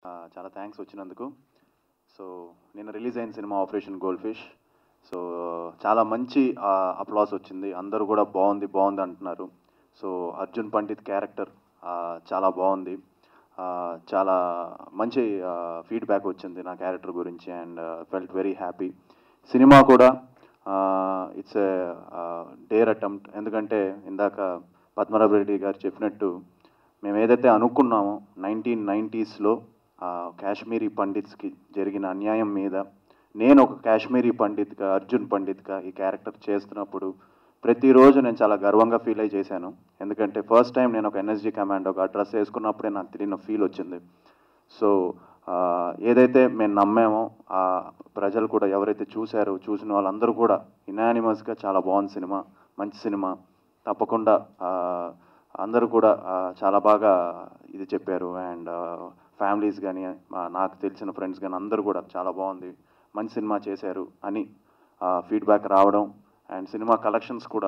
ఆ, చాలా థ్యాంక్స్ వచ్చినందుకు సో నిన్న రిలీజ్ అయిన సినిమా ఆపరేషన్ గోల్డ్ ఫిష్ సో చాలా మంచి అప్లాస్ వచ్చింది అందరూ కూడా బాగుంది బాగుంది అంటున్నారు సో అర్జున్ పండిత్ క్యారెక్టర్ చాలా బాగుంది ఆ, చాలా మంచి ఫీడ్బ్యాక్ వచ్చింది నా క్యారెక్టర్ గురించి అండ్ ఫెల్ట్ వెరీ హ్యాపీ సినిమా కూడా ఇట్స్ ఏ డేర్ అటెంప్ట్ ఎందుకంటే ఇందాక పద్మనాభ రెడ్డి గారు చెప్పినట్టు మేము ఏదైతే అనుకున్నామో నైన్టీన్ నైంటీస్లో కాశ్మీరీ పండిత్స్కి జరిగిన అన్యాయం మీద నేను ఒక కాశ్మీరీ పండిత్గా అర్జున్ పండిత్గా ఈ క్యారెక్టర్ చేస్తున్నప్పుడు ప్రతిరోజు నేను చాలా గర్వంగా ఫీల్ అయి చేశాను ఎందుకంటే ఫస్ట్ టైం నేను ఒక ఎన్ఎస్జీ కమాండ్ ఒక డ్రెస్ వేసుకున్నప్పుడే నాకు తెలియని ఫీల్ వచ్చింది సో ఆ, ఏదైతే మేము నమ్మామో ఆ ప్రజలు కూడా ఎవరైతే చూశారో చూసిన వాళ్ళందరూ కూడా ఇనానిమస్గా చాలా బాగుంది సినిమా మంచి సినిమా తప్పకుండా ఆ, అందరూ కూడా ఆ, చాలా బాగా ఇది చెప్పారు అండ్ ఫ్యామిలీస్ కానీ నాకు తెలిసిన ఫ్రెండ్స్ కానీ అందరూ కూడా చాలా బాగుంది మంచి సినిమా చేశారు అని ఫీడ్బ్యాక్ రావడం అండ్ సినిమా కలెక్షన్స్ కూడా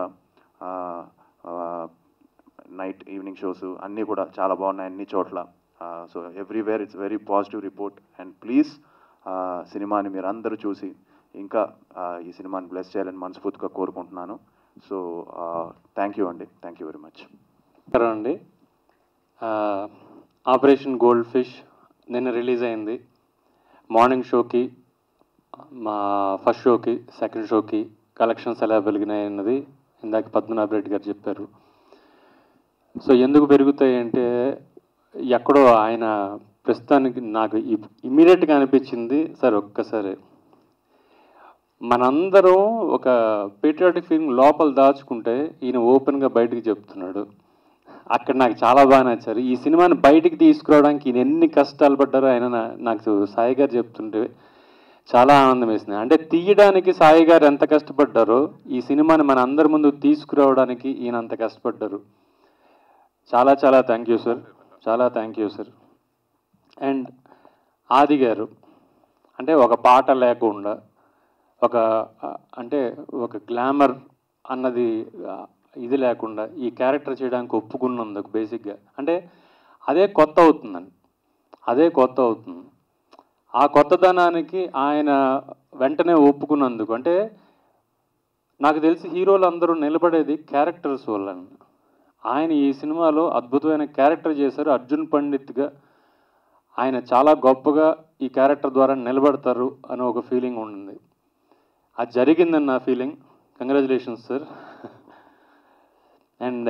నైట్ ఈవినింగ్ షోస్ అన్నీ కూడా చాలా బాగున్నాయి అన్ని చోట్ల so everywhere it's very positive report and please సినిమాని మీరు అందరూ చూసి ఇంకా ఆ, ఈ సినిమాని బ్లెస్ చేయాలని మనస్ఫూర్తిగా కోరుకుంటున్నాను సో థ్యాంక్ యూ అండి థ్యాంక్ యూ వెరీ మచ్ నమస్కారం అండి ఆ, ఆపరేషన్ గోల్డ్ ఫిష్ నిన్న రిలీజ్ అయింది మార్నింగ్ షోకి మా ఫస్ట్ షోకి సెకండ్ షోకి కలెక్షన్స్ ఎలా పెరిగినాయి అన్నది ఇందాక పద్మనాభ రెడ్డి గారు చెప్పారు సో ఎందుకు పెరుగుతాయి అంటే ఎక్కడో ఆయన ప్రస్తుతానికి నాకు ఇమీడియట్గా అనిపించింది సార్ ఒక్కసారి మనందరం ఒక పేట్రియాటిక్ ఫీలింగ్ లోపల దాచుకుంటే ఈయన ఓపెన్గా బయటకు చెప్తున్నాడు అక్కడ నాకు చాలా బాగా నచ్చారు ఈ సినిమాని బయటికి తీసుకురావడానికి ఈయన ఎన్ని కష్టాలు పడ్డారో ఆయన నా- నాకు సాయి గారు చెప్తుంటే చాలా ఆనందం వేసింది అంటే తీయడానికి సాయి గారు ఎంత కష్టపడ్డారో ఈ సినిమాని మన అందరి ముందు తీసుకురావడానికి ఈయన అంత కష్టపడ్డారు చాలా చాలా థ్యాంక్ యూ సార్ చాలా thank you sir and Adi garu అంటే ఒక పాట లేకుండా ఒక ఆ, అంటే ఒక గ్లామర్ అన్నది ఆ, ఇది లేకుండా ఈ క్యారెక్టర్ చేయడానికి ఒప్పుకున్నందుకు బేసిక్గా అంటే అదే కొత్త అవుతుందండి అదే కొత్త అవుతుంది ఆ కొత్తదనానికి ఆయన వెంటనే ఒప్పుకున్నందుకు అంటే నాకు తెలిసి హీరోలు అందరూ నిలబడేది క్యారెక్టర్స్ వల్ల ఆయన ఈ సినిమాలో అద్భుతమైన క్యారెక్టర్ చేశారు అర్జున్ పండిత్గా ఆయన చాలా గొప్పగా ఈ క్యారెక్టర్ ద్వారా నిలబడతారు అని ఒక ఫీలింగ్ ఉంది అది జరిగిందని నా feeling congratulations sir and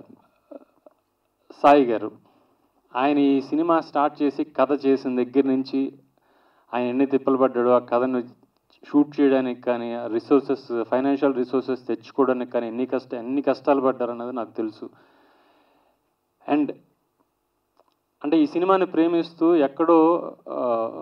Sai గారు ఆయన ఈ సినిమా స్టార్ట్ చేసి కథ చేసిన దగ్గర నుంచి ఆయన ఎన్ని తిప్పలు పడ్డాడో ఆ కథను షూట్ చేయడానికి కానీ రిసోర్సెస్ ఫైనాన్షియల్ రిసోర్సెస్ తెచ్చుకోవడానికి కానీ ఎన్ని కష్ట ఎన్ని కష్టాలు పడ్డారన్నది నాకు తెలుసు అండ్ అంటే ఈ సినిమాని ప్రేమిస్తూ ఎక్కడో ఆ,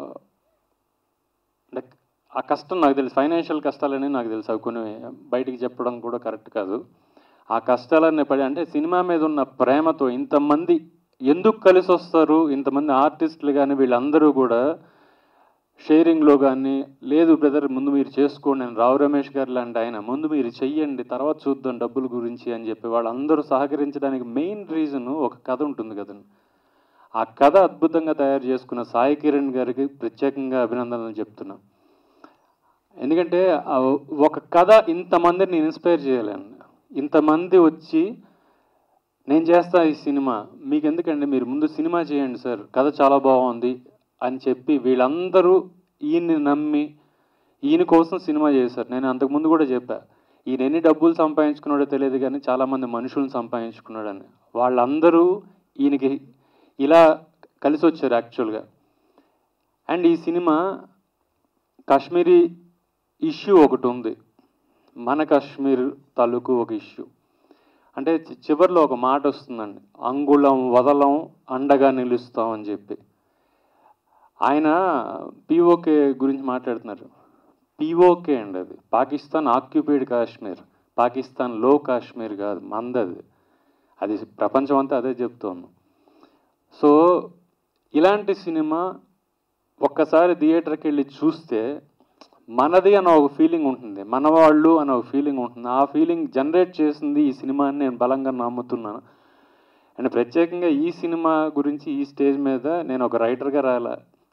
like ఆ కష్టం నాకు తెలుసు ఫైనాన్షియల్ కష్టాలని నాకు తెలుసు అవి కొన్ని బయటికి చెప్పడం కూడా కరెక్ట్ కాదు ఆ కష్టాలన్నీ పడి అంటే సినిమా మీద ఉన్న ప్రేమతో ఇంతమంది ఎందుకు కలిసి వస్తారు ఇంతమంది ఆర్టిస్టులు కానీ వీళ్ళందరూ కూడా షేరింగ్లో కానీ లేదు బ్రదర్ ముందు మీరు చేసుకోండి నేను రావు రమేష్ గారు లాంటి ఆయన ముందు మీరు చెయ్యండి తర్వాత చూద్దాం డబ్బుల గురించి అని చెప్పి వాళ్ళందరూ సహకరించడానికి మెయిన్ రీజన్ ఒక కథ ఉంటుంది కదండి ఆ కథ అద్భుతంగా తయారు చేసుకున్న సాయి కిరణ్ గారికి ప్రత్యేకంగా అభినందనలు చెప్తున్నా ఎందుకంటే ఆ ఒక కథ ఇంతమందిని ఇన్స్పైర్ చేయాలండి ఇంతమంది వచ్చి నేను చేస్తా ఈ సినిమా మీకు ఎందుకండి మీరు ముందు సినిమా చేయండి సార్ కథ చాలా బాగుంది అని చెప్పి వీళ్ళందరూ ఈయన్ని నమ్మి ఈయన కోసం సినిమా చేశారు నేను అంతకుముందు కూడా చెప్పా ఈయన ఎన్ని డబ్బులు సంపాదించుకున్నాడో తెలియదు కానీ చాలామంది మనుషులను సంపాదించుకున్నాడని వాళ్ళందరూ ఈయనకి ఇలా కలిసి వచ్చారు యాక్చువల్గా అండ్ ఈ సినిమా కాశ్మీరీ ఇష్యూ ఒకటి ఉంది మన కాశ్మీర్ తాలూకు ఒక ఇష్యూ అంటే చి- చివర్లో ఒక మాట వస్తుందండి అంగుళం వదలం అండగా నిలుస్తాం అని చెప్పి ఆయన పిఓకే గురించి మాట్లాడుతున్నారు పిఓకే అండి అది పాకిస్తాన్ ఆక్యుపైడ్ కాశ్మీర్ పాకిస్తాన్ లో కాశ్మీర్ కాదు మందది అది ప్రపంచం అంతా అదే చెప్తోంది సో ఇలాంటి సినిమా ఒక్కసారి థియేటర్కి వెళ్ళి చూస్తే మనది అన్న ఒక ఫీలింగ్ ఉంటుంది మనవాళ్ళు అన్న ఒక ఫీలింగ్ ఉంటుంది ఆ ఫీలింగ్ జనరేట్ చేసింది ఈ సినిమా అని నేను బలంగా నమ్ముతున్నాను అండ్ ప్రత్యేకంగా ఈ సినిమా గురించి ఈ స్టేజ్ మీద నేను ఒక రైటర్గా రాయాల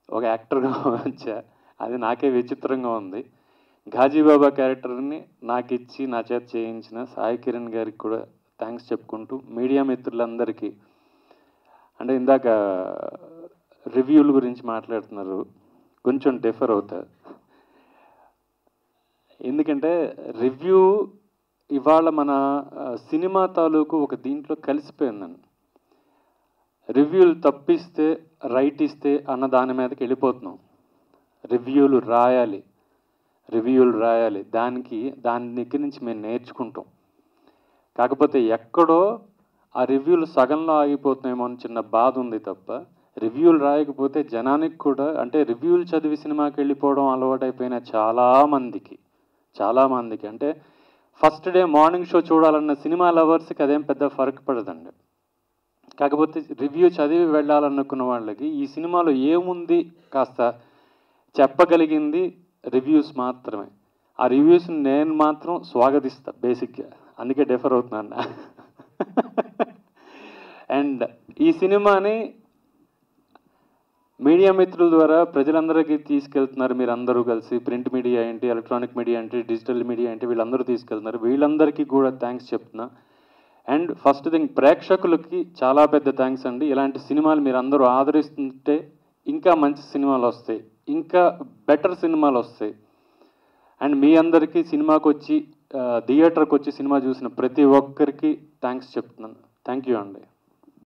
ఒక యాక్టర్గా వచ్చా అది నాకే విచిత్రంగా ఉంది ఘాజీబాబా క్యారెక్టర్ని నాకు ఇచ్చి నా చేత చేయించిన సాయి కిరణ్ గారికి కూడా థ్యాంక్స్ చెప్పుకుంటూ మీడియా మిత్రులందరికీ అంటే ఇందాక రివ్యూల గురించి మాట్లాడుతున్నారు కొంచెం డిఫర్ అవుతా ఎందుకంటే రివ్యూ ఇవాళ మన ఆ, సినిమా తాలూకు ఒక దీంట్లో కలిసిపోయిందండి రివ్యూలు తప్పిస్తే రైట్ ఇస్తే అన్న దాని మీదకి వెళ్ళిపోతున్నాం రివ్యూలు రాయాలి రివ్యూలు రాయాలి దానికి దాని దగ్గర నుంచి మేము నేర్చుకుంటాం కాకపోతే ఎక్కడో ఆ రివ్యూలు సగంలో ఆగిపోతున్నాయేమో అని చిన్న బాధ ఉంది తప్ప రివ్యూలు రాయకపోతే జనానికి కూడా అంటే రివ్యూలు చదివి సినిమాకి వెళ్ళిపోవడం అలవాటైపోయిన చాలామందికి చాలామందికి అంటే ఫస్ట్ డే మార్నింగ్ షో చూడాలన్న సినిమా లవర్స్కి అదేం పెద్ద ఫరక్ పడదండి కాకపోతే రివ్యూ చదివి వెళ్ళాలనుకున్న వాళ్ళకి ఈ సినిమాలో ఏముంది కాస్త చెప్పగలిగింది రివ్యూస్ మాత్రమే ఆ రివ్యూస్ నేను మాత్రం స్వాగతిస్తా బేసిక్గా అందుకే డిఫర్ అవుతున్నాను అండ్ ఈ సినిమాని మీడియా మిత్రుల ద్వారా ప్రజలందరికీ తీసుకెళ్తున్నారు మీరు అందరూ కలిసి ప్రింట్ మీడియా ఏంటి ఎలక్ట్రానిక్ మీడియా ఏంటి డిజిటల్ మీడియా ఏంటి వీళ్ళందరూ తీసుకెళ్తున్నారు వీళ్ళందరికీ కూడా థ్యాంక్స్ చెప్తున్నా అండ్ ఫస్ట్ థింగ్ ప్రేక్షకులకి చాలా పెద్ద థ్యాంక్స్ అండి ఇలాంటి సినిమాలు మీరు అందరూ ఆదరిస్తుంటే ఇంకా మంచి సినిమాలు వస్తాయి ఇంకా బెటర్ సినిమాలు వస్తాయి అండ్ మీ అందరికీ సినిమాకి వచ్చి థియేటర్కి వచ్చి సినిమా చూసిన ప్రతి ఒక్కరికి థ్యాంక్స్ చెప్తున్నాను థ్యాంక్ యూ అండి